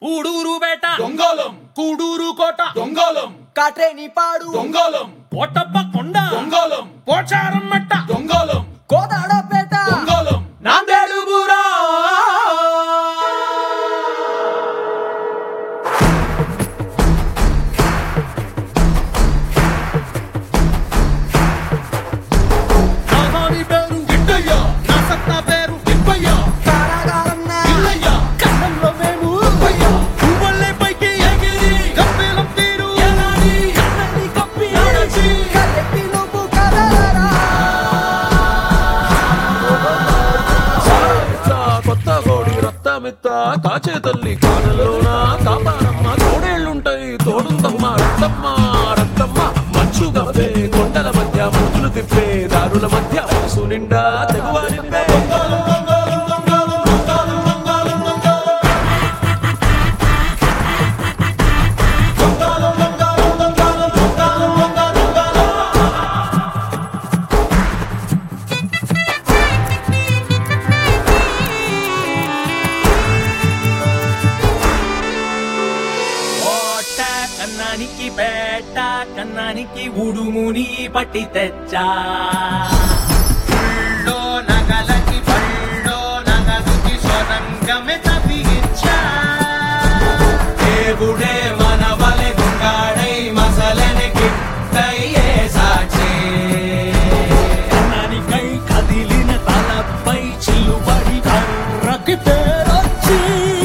ఊడూరు వేట దొంగలం కూడూరు కోట దొంగలం కాట్రేని పాడు దొంగలం కోటప్ప కొండ దొంగలం పోచారం మట్ట దొంగలం కోదాడపేట దొంగలం నాందేడు బూరా నాదాని పేరు గిట్టయ్య నా సత్తా పేరు తిప్పయ్య కారాగారం ఇల్లయ్య కన్నంలో మేము తిప్పయ్య పువ్వుల్లే పైకి ఎగిరి కప్పేలం తీరు ఎలాడి కన్నని కప్పి నడచి కలెట్టి నువ్వు కదలరా సారమిత్త, కొత్త కోడి రక్తమిత్త కాచే తల్లి కానలోన కాపారమ్మ తోడేళ్లుంటాయి తోడుందమ్మ రక్తమ్మ రక్తమ్మ మంచు గవ్వే కొండల మధ్య మంచులు తిప్పే దారుల మధ్య మనసు నిండా తెగువ నింపే కోట కన్నానికి పేట కన్నానికి ఉడుముని పట్టి తెచ్చా ఊళ్ళో నగలకి బళ్ళో నగదుకి సొరంగమే తప్పించా దేవుడే మన వలె గుంగాడై మసలని గిట్టయ్యే సాక్షి కన్నానికై కదిలిన తలపై చిల్లుబడి కర్రకి పేరొచ్చి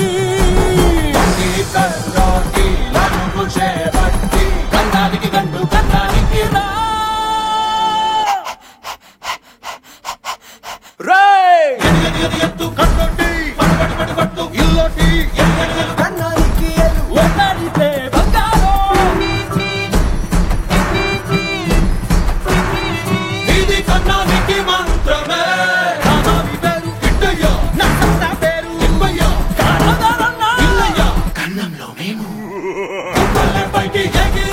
కర్రోటి నలుగు చేపట్టి కన్నానికి గండు కన్నానికి రా రేయ్! ఎది ఎది ఎత్తు కన్నొట్టి, పడబడి పడి పట్టు ఇల్లొట్టి, ఎది ఎది ఎత్తు కన్నానికి ఎలు ఒక్కడితే బంగారం. ఇది కన్నానికి మంత్రమే నాదాని పేరు, గిట్టయ్య నా సత్తా పేరు, తిప్పయ్య కారాగారన్నా. ఇల్లయ్య కన్నంలో మేము పల్లె పైకి ఎగిరి